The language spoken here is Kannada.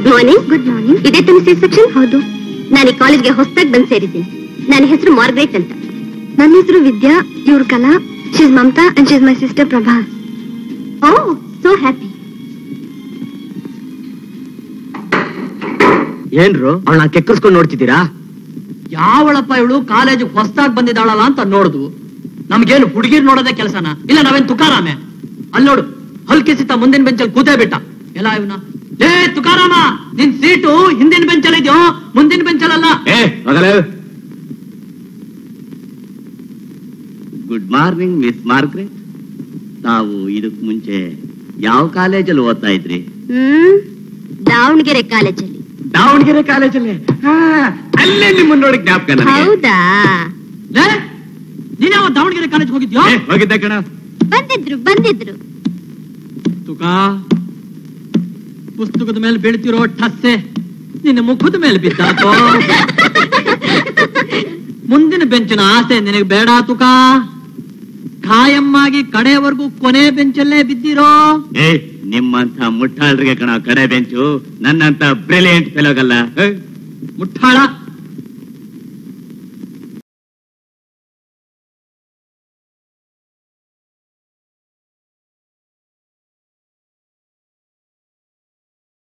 ಗುಡ್ ಮಾರ್ನಿಂಗ್ ಗುಡ್ ಮಾರ್ನಿಂಗ್ ಇದೇ ತಮ್ಮ ಸಿ ಸೆಕ್ಷನ್ ಹೌದು ನಾನು ಈ ಕಾಲೇಜ್ಗೆ ಹೊಸದಾಗಿ ಬಂದು ಸೇರಿದ್ದೀನಿ ನನ್ನ ಹೆಸರು ಮಾರ್ಗ್ರೇಟ್ ಅಂತ ನನ್ನ ಹೆಸರು ವಿದ್ಯಾ ಇವ್ರ Kala she's Mamata and she's my sister Prabha oh so happy ಏನ್ರು ಅವಳನ್ನ ಕೆಕ್ಕರ್ಸ್ಕೊಂಡ್ ನೋಡ್ತಿದ್ದೀರಾ ಯಾವಳಪ್ಪ ಇವಳು ಕಾಲೇಜ್ ಹೊಸ್ದಾಗ್ ಬಂದಿದ್ದಾಳಲ್ಲ ಅಂತ ನೋಡುದು ನಮ್ಗೇನು ಹುಡುಗಿರ್ ನೋಡೋದೇ ಕೆಲಸನ ಇಲ್ಲ ನಾವೇನ್ ತುಕಾರಾಮೆ ಅಲ್ಲಿ ನೋಡು ಹಲ್ಕಿಸಿತ ಮುಂದಿನ ಬೆಂಚಲ್ಲಿ ಕೂತೇ ಬಿಟ್ಟ ಎಲ್ಲ ಇವನ ಏ ತುಕಾರಾಮ ನಿನ್ ಸೀಟು ಹಿಂದಿನ ಬೆಂಚಲ್ಲಿ ಇದೆಯೋ ಮುಂದಿನ ಬೆಂಚಲ್ಲ ಏ ಗುಡ್ ಮಾರ್ನಿಂಗ್ ಮಿಸ್ ಮಾರ್ಗ್ರೆಟ್ ತಾವು ಇದಕ್ ಮುಂಚೆ ಯಾವ ಕಾಲೇಜಲ್ಲಿ ಓದ್ತಾ ಇದ್ರಿ ಹ್ಮ್ ದಾವಣಗೆರೆ ಕಾಲೇಜಲ್ಲಿ ದಾವಣಗೆರೆ ಕಾಲೇಜಲ್ಲಿ ಅಲ್ಲೇ ನಿಮ್ಮನ್ನ ನೋಡಿ ಜ್ಞಾಪಕ ನನಗೆ. ಹೌದಾ ಲೇ ನೀನ್ ಯಾವ ದಾವಣಗೆರೆ ಕಾಲೇಜ್ ಹೋಗಿದ್ಯೋ ಏ, ಹೋಗಿದ್ದೆ ಕಣ ಬಂದಿದ್ರು ಬಂದಿದ್ರು ತುಕಾ ಪುಸ್ತಕದ ಮೇಲೆ ಬೀಳ್ತಿರೋ ಠಸ್ಸೆ ನಿನ್ನ ಮುಖದ ಮೇಲೆ ಬಿದ್ದಾತೋ ಮುಂದಿನ ಬೆಂಚಿನ ಆಸೆ ನಿನಗೆ ಬೇಡ ತುಕಾ ಖಾಯಮ್ಮಾಗಿ ಕಡೆವರೆಗೂ ಕೊನೆ ಬೆಂಚಲ್ಲೇ ಬಿದ್ದಿರೋ ಏ ನಿಮ್ಮಂತ ಮುಟ್ಟಾಳ್ರಿಗೆ ಕಣ ಕಡೆ ಬೆಂಚು ನನ್ನಂತ ಬ್ರಿಲಿಯಂಟ್ ಫೆಲೋಗಲ್ಲ ಮುಟ್ಟಾಳ